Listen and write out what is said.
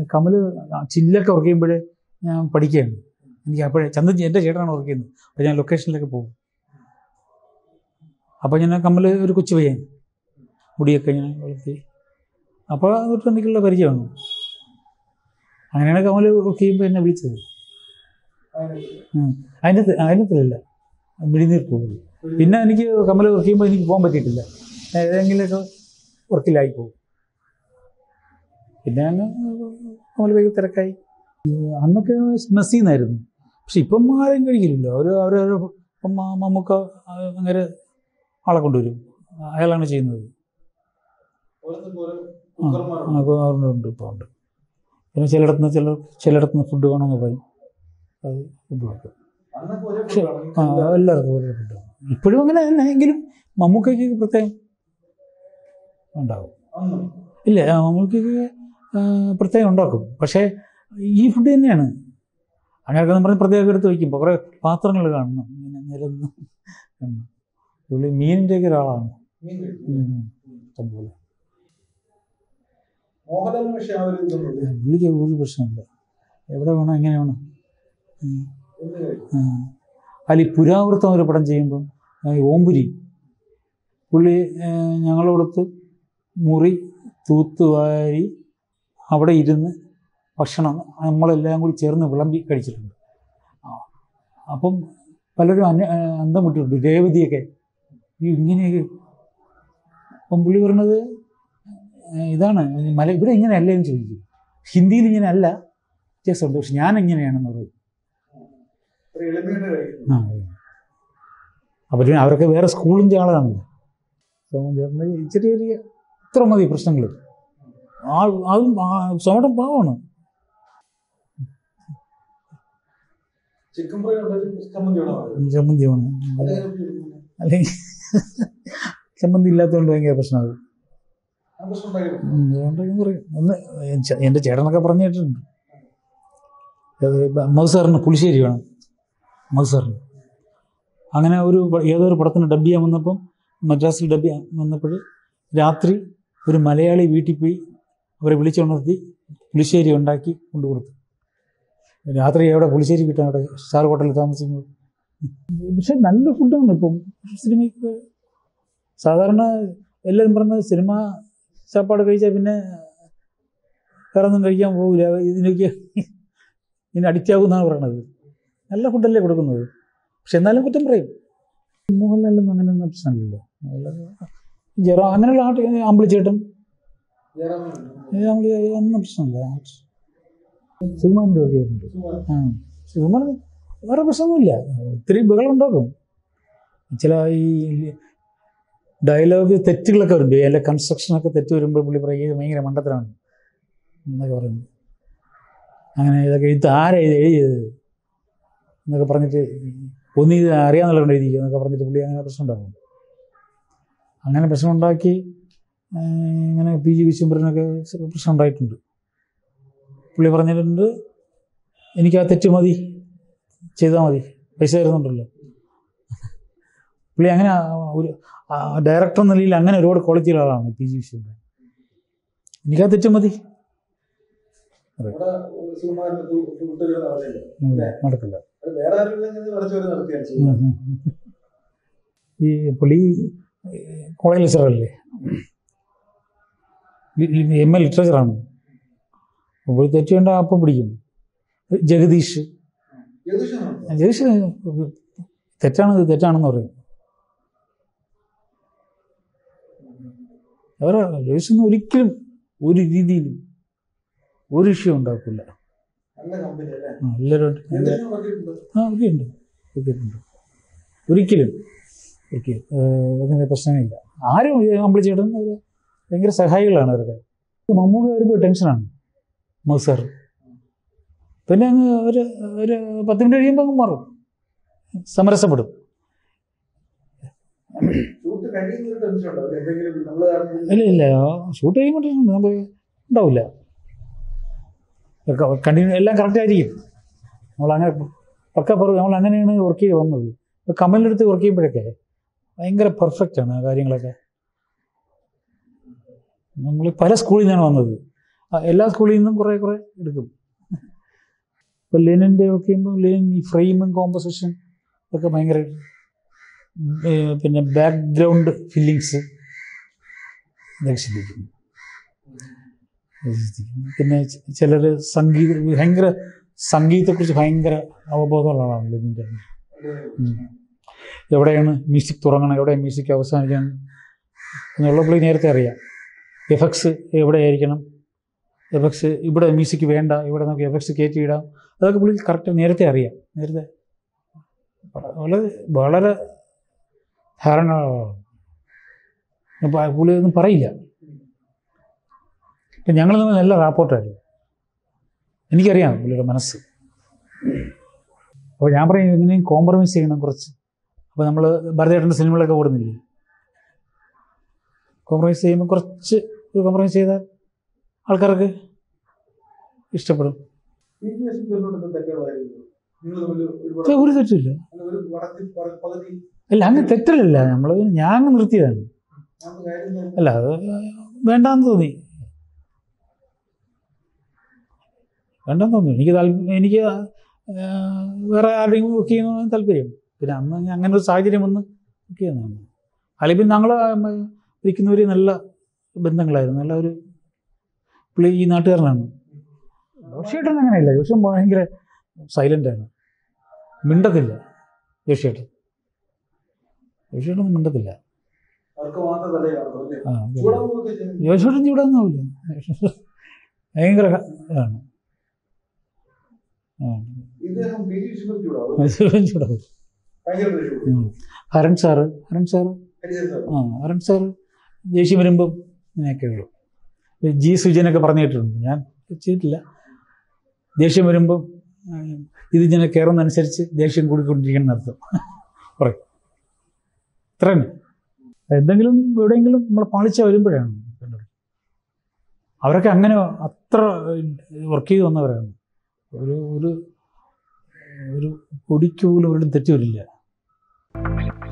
Kamal ചില്ലൊക്കെ work ചെയ്യുമ്പോഴേ ഞാൻ പഠിക്കുകയാണ് എനിക്ക് അപ്പോഴേ ചന്ദൻ എൻ്റെ ചേട്ടനാണ് വർക്ക് ചെയ്യുന്നത് അപ്പോൾ ഞാൻ ലൊക്കേഷനിലൊക്കെ പോകും അപ്പോൾ ഞാൻ കമ്മൽ ഒരു കൊച്ചു പയ്യൻ മുടിയൊക്കെ ഇങ്ങനെ വളർത്തി അപ്പോൾ തൊട്ട് എനിക്കുള്ള പരിചയമാണ് അങ്ങനെയാണ് കമൽ വർക്ക് ചെയ്യുമ്പോൾ എന്നെ വിളിച്ചത് ഉം. അതിനകത്ത് അതിനകത്തിലല്ല മിഴിനീർ പോകുള്ളൂ പിന്നെ എനിക്ക് കമൽ വർക്ക് ചെയ്യുമ്പോൾ എനിക്ക് പോകാൻ പറ്റിയിട്ടില്ല ഏതെങ്കിലുമൊക്കെ വർക്കിലായി പോകും പിന്നെ അങ്ങ് കമൽ വേഗം തിരക്കായി ഈ അന്നൊക്കെ മെസ്സിന്നായിരുന്നു പക്ഷെ ഇപ്പം ആരും കഴിക്കില്ലല്ലോ അവർ അവരവർ ഇപ്പം മ- മമ്മൂക്ക ആ, അങ്ങനെ ആളെ കൊണ്ടുവരും അയാളാണ് ചെയ്യുന്നത് ആ ഉണ്ട് ഇപ്പോൾ ഉണ്ട് പിന്നെ ചിലയിടത്തുനിന്ന് ചില ചിലയിടത്തുനിന്ന് ഫുഡ് വേണമെന്ന് പറയും അത് ഫുഡ് കൊടുക്കും പക്ഷെ ആ എല്ലാവർക്കും ഒരേ ഫുഡ് ഇപ്പോഴും അങ്ങനെ തന്നെ എങ്കിലും മമ്മൂക്കയ്ക്ക് പ്രത്യേകം ഉണ്ടാകും ഇല്ല ആ, മമ്മൂക്കയ്ക്ക് ആ, പ്രത്യേകം ഉണ്ടാക്കും പക്ഷേ ഈ ഫുഡ് തന്നെയാണ് അങ്ങനെയൊക്കെ നമ്മൾ പ്രത്യേകം എടുത്ത് വയ്ക്കും കുറേ പാത്രങ്ങൾ കാണണം ഇങ്ങനെ നിരന്ന് കാണണം. പുള്ളി മീനിൻ്റെയൊക്കെ ഒരാളാണ് ഉം. ഇഷ്ടംപോലെ മോഹൻലാലിന് പക്ഷേ ആ ഒരു ഇതൊന്നുമില്ല പുള്ളിക്ക് ഒരു പ്രശ്നമില്ല എവിടെ വേണം എങ്ങനെ വേണം ഉം. എന്ത് കാര്യം? ആ. അല്ല ഈ പുരാവൃത്തം ഒരു പടം ചെയ്യുമ്പം ആ, ഈ ഓമ്പുരി പുള്ളി ആ, ഞങ്ങളോടൊത്ത് മുറി തൂത്തുവാരി അവിടെ ഇരുന്ന് ഭക്ഷണം നമ്മളെല്ലാം കൂടി ചേർന്ന് വിളമ്പി കഴിച്ചിട്ടുണ്ട് ആ. അപ്പം പലരും അന്യ ആ, അന്തം വിട്ടിട്ടുണ്ട് രേവതിയൊക്കെ ഈ ഇങ്ങനെയൊക്കെ അപ്പം പുള്ളി പറഞ്ഞത് ആ, ഇതാണ് മല ഇവിടെ ഇങ്ങനെയല്ല എന്ന് ചോദിക്കും ഹിന്ദിയിൽ ഇങ്ങനെ അല്ല വ്യത്യാസമുണ്ട് പക്ഷെ ഞാൻ എങ്ങനെയാണെന്ന് പറയും ഒരു എളിമയുടെ കാര്യം ആ അപ്പം പിന്നെ അവരൊക്കെ വേറെ സ്കൂളിൻ്റെ ആളാണല്ലോ സോമൻ ചേട്ടന് ചെറിയ ചെറിയ ഇത്ര മതി പ്രശ്നങ്ങൾ ആൾ അതും സോമടം പാവമാണ് ചിക്കൻ ഫ്രൈ ഉണ്ടാക്കി ചമ്മന്തി വേണം ചമ്മന്തിയാണ് അല്ലെങ്കിൽ ചമ്മന്തി ഇല്ലാത്തതുകൊണ്ട് ഭയങ്കര പ്രശ്നമാകും ആ പ്രശ്നം ഉണ്ടായിരുന്നു ഉം, അതുകൊണ്ട് പറയും ഒന്ന് ചെ- എൻ്റെ ചേട്ടനൊക്കെ പറഞ്ഞു കേട്ടിട്ടുണ്ട് മൗസാറിന് പുളിശ്ശേരി വേണം മൗസാറിന് അങ്ങനെ ഒരു പ- ഏതോ ഒരു പടത്തിന് ഡബ് ചെയ്യാൻ വന്നപ്പം മദ്രാസിൽ ഡബ് ചെയ്യാൻ വന്നപ്പോൾ രാത്രി ഒരു മലയാളി വീട്ടിൽ പോയി അവരെ വിളിച്ചുണർത്തി പുളിശ്ശേരി ഉണ്ടാക്കി കൊണ്ടുകൊടുത്തു രാത്രി എവിടെ പുളിശ്ശേരി കിട്ടാൻ അവിടെ സ്റ്റാർ ഹോട്ടലിൽ താമസിക്കുന്നത് പക്ഷെ നല്ല ഫുഡാണ് ഇപ്പം സിനിമയ്ക്ക് സാധാരണ എല്ലാവരും പറഞ്ഞത് സിനിമ സാപ്പാട് കഴിച്ചാൽ പിന്നെ വേറെ ഒന്നും കഴിക്കാൻ പോകില്ല ഇതിനൊക്കെ ഇതിന് അഡിക്റ്റ് ആകുമെന്നാണ് പറയണത് നല്ല ഫുഡല്ലേ കൊടുക്കുന്നത് പക്ഷെ എന്നാലും കുറ്റം പറയും മോഹൻലാലൊന്നും അങ്ങനെയൊന്നും പ്രശ്നമില്ലല്ലോ ജെറോ അങ്ങനെയുള്ള ആട്ട് അമ്പിളിച്ചേട്ടൻ ജയറാമൻ അമ്പിളി ഒന്നും പ്രശ്നമില്ല സുകുമാരൻ്റെ ഒക്കെ ഉണ്ട് ആ സുകുമാർ വേറെ പ്രശ്നമൊന്നുമില്ല ഒത്തിരി ബഹളം ഉണ്ടാക്കും ചില ഈ ഡയലോഗ് തെറ്റുകളൊക്കെ വരുമ്പോൾ അതിൻ്റെ കൺസ്ട്രക്ഷനൊക്കെ തെറ്റ് വരുമ്പോൾ പുള്ളി പറയും ഇത് ഭയങ്കര മണ്ടത്തരമാണ് എന്നൊക്കെ പറയുന്നു അങ്ങനെ ഇതൊക്കെ എഴുത്ത് ആരാ ഇത് എഴുതിയത് എന്നൊക്കെ പറഞ്ഞിട്ട് ഒന്നി ഇത് അറിയാമെന്നുള്ളത് എഴുതിക്കും എന്നൊക്കെ പറഞ്ഞിട്ട് പുള്ളി അങ്ങനെ പ്രശ്നം ഉണ്ടാക്കും അങ്ങനെ പ്രശ്നം ഉണ്ടാക്കി ആ, ഇങ്ങനെ പി ജി വിശ്വംഭരനൊക്കെ പ്രശ്നം ഉണ്ടായിട്ടുണ്ട് പുള്ളി പറഞ്ഞിട്ടുണ്ട് എനിക്ക് ആ തെറ്റ് മതി ചെയ്താൽ മതി പൈസ തരുന്നുണ്ടല്ലോ പുള്ളി അങ്ങനെ ആ ഒരു ഡയറക്ടർ എന്ന നിലയിൽ അങ്ങനെ ഒരുപാട് ക്വാളിറ്റിയുള്ള ആളാണ് പി ജി വിശ്വംഭരൻ എനിക്ക് ആ തെറ്റ് മതി അവിടെ സുകുമാരൻ കൂട്ടുകാർ നടന്നില്ല ഉം, നടക്കില്ല അത് വേറെ ആരെങ്കിലും അടച്ചു വരെ നടത്തിയാണ് ഉം, സുകുമാരൻ ഉം. ഈ പുള്ളി കോളേജ് ലെക്ചറല്ലേ എം എ ലിറ്ററേച്ചറാണ് അപ്പോൾ തെറ്റ് വേണ്ട അപ്പം പിടിക്കും ജഗദീഷ് ജഗദീഷാണോ ജഗദീഷ് തെറ്റാണ് ഇത് തെറ്റാണെന്ന് പറയും അവരെ ജഗദീഷൊന്നും ഒരിക്കലും ഒരു രീതിയിലും ഒരു ഇഷ്യൂ ഉണ്ടാക്കില്ല നല്ല കമ്പനി അല്ലേ എല്ലാവരും ജഗദീഷിനെ നോക്കിയിട്ടുണ്ട് ആ ഒക്കെ ഉണ്ട് ഒക്കെ ഉണ്ട് ഒരിക്കലും ഓക്കെ അങ്ങനെ പ്രശ്നമില്ല ആരും കമ്പിളി ചേട്ടൻ അവർ ഭയങ്കര സഹായികളാണ് അവരൊക്കെ മമ്മൂക്ക വരുമ്പോൾ ടെൻഷനാണ് മൗസാർ പിന്നെ അങ്ങ് ഒരു ഒരു പത്ത് മിനിറ്റ് കഴിയുമ്പോൾ അങ്ങ് മാറും സമരസപ്പെടും ഷൂട്ട് കഴിയുന്ന ഒരു ടെൻഷൻ ഉണ്ടാവും എന്തെങ്കിലും നമ്മൾ ഇല്ല ഇല്ല ഷൂട്ട് കഴിയുമ്പോൾ ടെൻഷൻ നമുക്ക് ഉണ്ടാവില്ല കണ്ടിന്യൂ എല്ലാം കറക്റ്റ് ആയിരിക്കും നമ്മളങ്ങനെ പക്ക പറഞ്ഞു നമ്മൾ അങ്ങനെയാണ് വർക്ക് ചെയ്ത് വന്നത് ഇപ്പോൾ കമലിൻ്റെ അടുത്ത് വർക്ക് ചെയ്യുമ്പോഴൊക്കെ ഭയങ്കര പെർഫെക്റ്റ് ആണ് ആ കാര്യങ്ങളൊക്കെ നമ്മൾ പല സ്കൂളിൽ നിന്നാണ് വന്നത് ആ, എല്ലാ സ്കൂളിൽ നിന്നും കുറേ കുറേ എടുക്കും ഇപ്പോൾ ലെനിൻ്റെ ഒക്കെ ചെയ്യുമ്പോൾ ലെനിൻ ഈ ഫ്രെയിമും കോമ്പസിഷൻ ഒക്കെ ഭയങ്കര ഏ, പിന്നെ ബാക്ക്ഗ്രൗണ്ട് ഫില്ലിങ്സ് ഇതൊക്കെ ശ്രദ്ധിക്കും ശ്രദ്ധിക്കും. പിന്നെ ചിലർ സംഗീത ഭയങ്കര സംഗീതത്തെക്കുറിച്ച് ഭയങ്കര അവബോധമുള്ള ആളാണ് ലെനിൻ്റെ ഉം. എവിടെയാണ് മ്യൂസിക് തുടങ്ങണം എവിടെ മ്യൂസിക് അവസാനിക്കണം എന്നുള്ള പുള്ളി നേരത്തെ അറിയാം എഫക്ട്സ് എവിടെയായിരിക്കണം എഫക്ട്സ് ഇവിടെ മ്യൂസിക് വേണ്ട ഇവിടെ നമുക്ക് എഫക്ട്സ് കയറ്റിയിടാം അതൊക്കെ പുള്ളി കറക്റ്റ് നേരത്തെ അറിയാം നേരത്തെ വളരെ വളരെ ധാരണ അപ്പോൾ പുള്ളി ഒന്നും പറയില്ല ഇപ്പം ഞങ്ങൾ തമ്മിൽ നല്ല റാപ്പോർട്ടായിരുന്നു എനിക്കറിയാം പുള്ളിയുടെ മനസ്സ് അപ്പോൾ ഞാൻ പറയും എങ്ങനെയും കോംപ്രമൈസ് ചെയ്യണം കുറച്ച് അപ്പോൾ നമ്മൾ ഭരതേട്ടൻ്റെ സിനിമകളൊക്കെ ഓടുന്നില്ലേ കോംപ്രമൈസ് ചെയ്യുമ്പോൾ കുറച്ച് ഒരു കോംപ്രമൈസ് ചെയ്താൽ ആൾക്കാർക്ക് ഇഷ്ടപ്പെടും വീട്ടിൽ തെറ്റുകളായിരുന്നു നിങ്ങൾ തമ്മിൽ ഒരുപാട് പക്ഷേ ഒരു തെറ്റില്ല അല്ല, ഒരു വടത്തിൽ പ- പകുതി അല്ല അങ്ങ് തെറ്റലല്ല നമ്മൾ ഞാൻ അങ്ങ് നിർത്തിയതാണ് നമുക്ക് കാര്യം തോന്നുന്നു. അല്ല അത് വേണ്ടാന്ന് തോന്നി വേണ്ടാന്ന് തോന്നി എനിക്ക് താല്പര്യം എനിക്ക് ആ, വേറെ ആരുടെയും ബുക്ക് ചെയ്യുന്ന താല്പര്യം പിന്നെ അന്ന് ഞാൻ അങ്ങനെ ഒരു സാഹചര്യം വന്ന് ബുക്ക് ചെയ്യുന്നതാണ് അല്ലെങ്കിൽ പിന്നെ ഞങ്ങൾ ഇരിക്കുന്നവർ നല്ല ബന്ധങ്ങളായിരുന്നു നല്ല ഒരു പുള്ളി ഈ നാട്ടുകാരനാണ് ജോഷിയേട്ടൻ അങ്ങനെയല്ല ജോഷൻ ഭയങ്കര സൈലൻ്റാണ് മിണ്ടത്തില്ല ജോഷിയേട്ടൻ ജോഷിയേട്ടൻ മിണ്ടത്തില്ല അവർക്ക് മാത്രം തടയാണോ അല്ലേ ആ അതെ. ചൂടാവുകയൊക്കെ ചെയ്യും. ജോഷോട്ടൻ ചൂടാന്നാവില്ല ഭയങ്കര ഇതാണ് ആ. ഇദ്ദേഹം പി ടി വിശ്വനാഥ് ചൂടാവും ചൂടാവും ഭയങ്കര ദേഷ്യം. ഉം. Haran sir Haran sir Hariharan sir. ആ ഹരൺ സാറ് ദേഷ്യം വരുമ്പം ഇങ്ങനെയൊക്കെ ഉള്ളൂ ഈ ജി സുജനൊക്കെ പറഞ്ഞു കേട്ടിട്ടുണ്ട് ഞാൻ ചെയ്തിട്ടില്ല ദേഷ്യം വരുമ്പം ആ, ഇത് ഇങ്ങനെ കയറുന്നതനുസരിച്ച് ദേഷ്യം കൂടിക്കൊണ്ടിരിക്കണം അർത്ഥം പറയും ഇത്ര തന്നെ എന്തെങ്കിലും എവിടെയെങ്കിലും നമ്മൾ പാളിച്ച വരുമ്പോഴാണ് കണ്ടത്. അവരൊക്കെ അങ്ങനെ അത്ര വർക്ക് ചെയ്ത് വന്നവരാണ് ഒരു ഒരു ഒരു പൊടിക്ക് പോലും അവരുടെ തെറ്റ് വരില്ല